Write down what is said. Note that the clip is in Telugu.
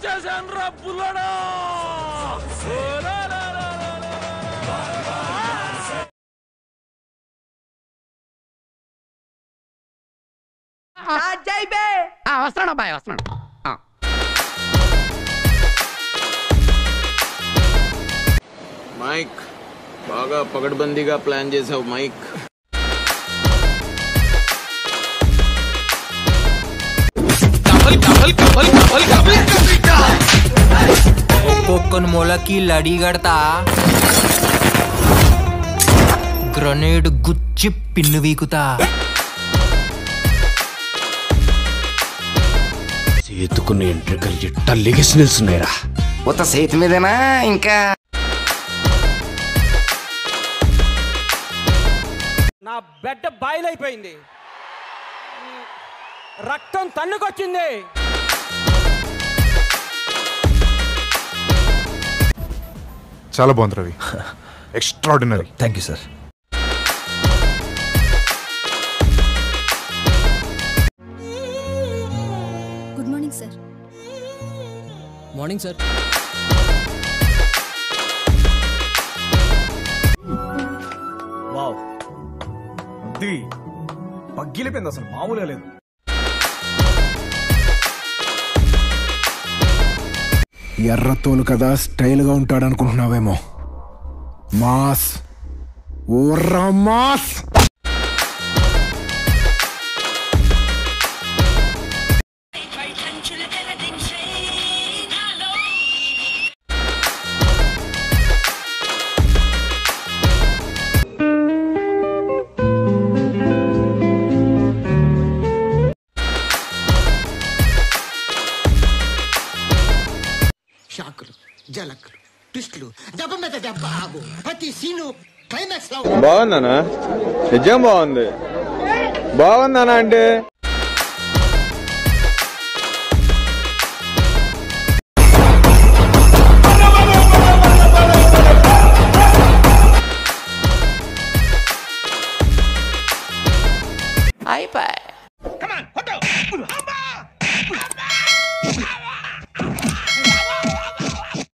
వచ్చేసాను రా పుల్లడా వస్తున్నాడు అబ్బాయి వస్తున్నాడు ఆ. మైక్ బాగా పగడ్బందీగా ప్లాన్ చేసావు మైక్ ఒక్కొక్కని మొలకి లడి కడతా గ్రనేడ్ గుచ్చి పిన్ను వీకుతా చేతుకున్న ఎంట్రికలు ఇట్ట లెగిసి నిల్చున్నాయిరా ఉత్త చేతి మీదేనా ఇంకా నా బెడ్ బాయిలైపోయింది రక్తం తన్నుకొచ్చింది చాలా బాగుంది Ravi extraordinary thank you sir good morning sir morning sir wow అది పగ్గిలిపోయింది అసలు మామూలుగా లేదు ఎర్రతోలు కదా స్టైల్గా ఉంటాడు అనుకుంటున్నావేమో మాస్ ఓర్రా మాస్ షాకులు జలకులు ట్విస్టులు దెబ్బ మీద దెబ్బ ఆగు ప్రతి సీను క్లైమాక్స్ లో బాగుందనా నిజం బాగుంది బాగుందనా అంటే అయిపోయి